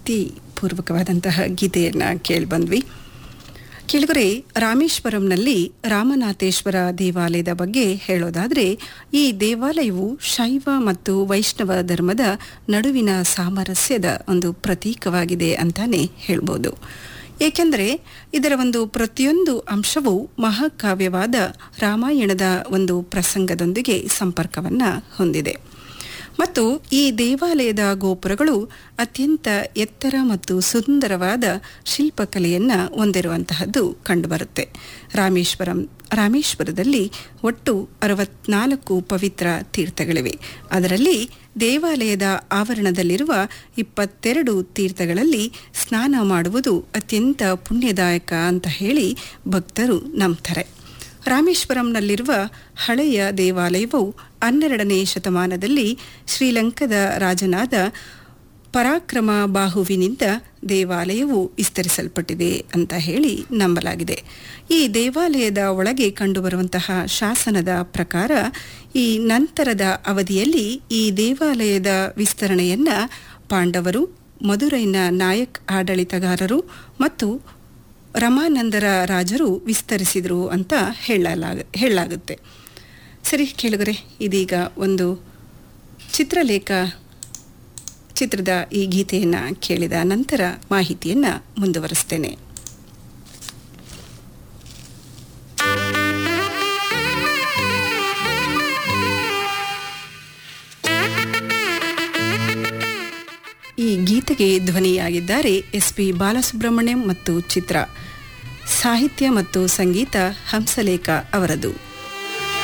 ಭಕ್ತಿ ಪೂರ್ವಕವಾದಂತಹ ಗೀತೆಯನ್ನು ಕೇಳಿಬಂದ್ವಿ ಕೆಳಗರೆ ರಾಮೇಶ್ವರಂನಲ್ಲಿ ರಾಮನಾಥೇಶ್ವರ ದೇವಾಲಯದ ಬಗ್ಗೆ ಹೇಳೋದಾದರೆ ಈ ದೇವಾಲಯವು ಶೈವ ಮತ್ತು ವೈಷ್ಣವ ಧರ್ಮದ ನಡುವಿನ ಸಾಮರಸ್ಯದ ಒಂದು ಪ್ರತೀಕವಾಗಿದೆ ಅಂತಾನೆ ಹೇಳ್ಬೋದು ಏಕೆಂದರೆ ಇದರ ಒಂದು ಪ್ರತಿಯೊಂದು ಅಂಶವೂ ಮಹಾಕಾವ್ಯವಾದ ರಾಮಾಯಣದ ಒಂದು ಪ್ರಸಂಗದೊಂದಿಗೆ ಸಂಪರ್ಕವನ್ನು ಹೊಂದಿದೆ ಮತ್ತು ಈ ದೇವಾಲಯದ ಗೋಪುರಗಳು ಅತ್ಯಂತ ಎತ್ತರ ಮತ್ತು ಸುಂದರವಾದ ಶಿಲ್ಪಕಲೆಯನ್ನು ಹೊಂದಿರುವಂತಹದ್ದು ಕಂಡುಬರುತ್ತೆ ರಾಮೇಶ್ವರಂ ರಾಮೇಶ್ವರದಲ್ಲಿ ಒಟ್ಟು ಅರವತ್ನಾಲ್ಕು ಪವಿತ್ರ ತೀರ್ಥಗಳಿವೆ ಅದರಲ್ಲಿ ದೇವಾಲಯದ ಆವರಣದಲ್ಲಿರುವ ಇಪ್ಪತ್ತೆರಡು ತೀರ್ಥಗಳಲ್ಲಿ ಸ್ನಾನ ಮಾಡುವುದು ಅತ್ಯಂತ ಪುಣ್ಯದಾಯಕ ಅಂತ ಹೇಳಿ ಭಕ್ತರು ನಂಬ್ತಾರೆ ರಾಮೇಶ್ವರಂನಲ್ಲಿರುವ ಹಳೆಯ ದೇವಾಲಯವು ಹನ್ನೆರಡನೇ ಶತಮಾನದಲ್ಲಿ ಶ್ರೀಲಂಕಾದ ರಾಜನಾದ ಪರಾಕ್ರಮ ಬಾಹುವಿನಿಂದ ದೇವಾಲಯವು ವಿಸ್ತರಿಸಲ್ಪಟ್ಟಿದೆ ಅಂತ ಹೇಳಿ ನಂಬಲಾಗಿದೆ ಈ ದೇವಾಲಯದ ಒಳಗೆ ಕಂಡುಬರುವಂತಹ ಶಾಸನದ ಪ್ರಕಾರ ಈ ನಂತರದ ಅವಧಿಯಲ್ಲಿ ಈ ದೇವಾಲಯದ ವಿಸ್ತರಣೆಯನ್ನು ಪಾಂಡವರು ಮಧುರೈನ ನಾಯಕ್ ಆಡಳಿತಗಾರರು ಮತ್ತು ರಮಾನಂದರ ರಾಜರು ವಿಸ್ತರಿಸಿದರು ಅಂತ ಹೇಳಲಾಗ ಹೇಳಲಾಗುತ್ತೆ ಸರಿ ಕೇಳಿದರೆ ಇದೀಗ ಒಂದು ಚಿತ್ರಲೇಖ ಚಿತ್ರದ ಈ ಗೀತೆಯನ್ನು ಕೇಳಿದ ನಂತರ ಮಾಹಿತಿಯನ್ನು ಮುಂದುವರಿಸ್ತೇನೆ ಈ ಗೀತೆಗೆ ಧ್ವನಿಯಾಗಿದ್ದಾರೆ ಎಸ್ ಪಿ ಬಾಲಸುಬ್ರಹ್ಮಣ್ಯಂ ಮತ್ತು ಚಿತ್ರ ಸಾಹಿತ್ಯ ಮತ್ತು ಸಂಗೀತ ಹಂಸಲೇಖ ಅವರದು